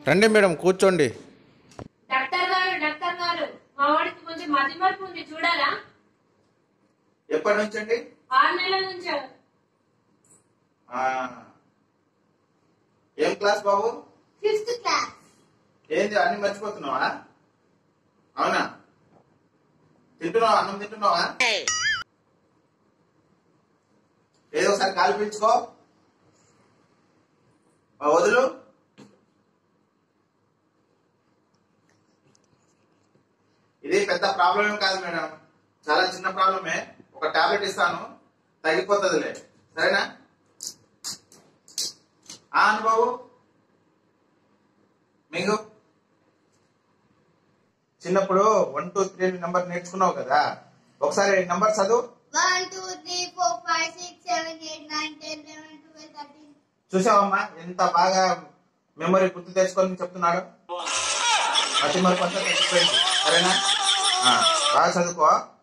రండి మేడం కూర్చోండి డాక్టర్ గారు డాక్టర్ గారు మా వాడికి కొంచెం మతిమరుపు ఉంది చూడాలా ఎప్పటి నుంచి అండి ఆరు నెలల నుంచి ఆ, ఏం క్లాస్ బాబు ఫిఫ్త్ క్లాస్ ఏంది అన్ని మర్చిపోతున్నావా అవునా తింటున్నావా అన్నం తింటున్నావా ఏదో ఒకసారి కాలు పీల్చుకో ఆ, వదులు ఇది పెద్ద ప్రాబ్లం ఏం కాదు మేడం చాలా చిన్న ప్రాబ్లమే ఒక టాబ్లెట్ ఇస్తాను తగ్గిపోతుందిలే సరేనా ఆ అనుబాబు మింగు చిన్నప్పుడు వన్ టూ త్రీ నెంబర్ నేర్చుకున్నావు కదా ఒకసారి నెంబర్ చదువు One, two, three, four, five, six, seven, eight, nine, ten, eleven, twelve, thirteen. చూసావమ్మా ఎంత బాగా మెమరీ గుర్తు తెచ్చుకొని చెప్తున్నాడు అతి మరి కొంత సరేనా ఆ, బాగా చదువుకో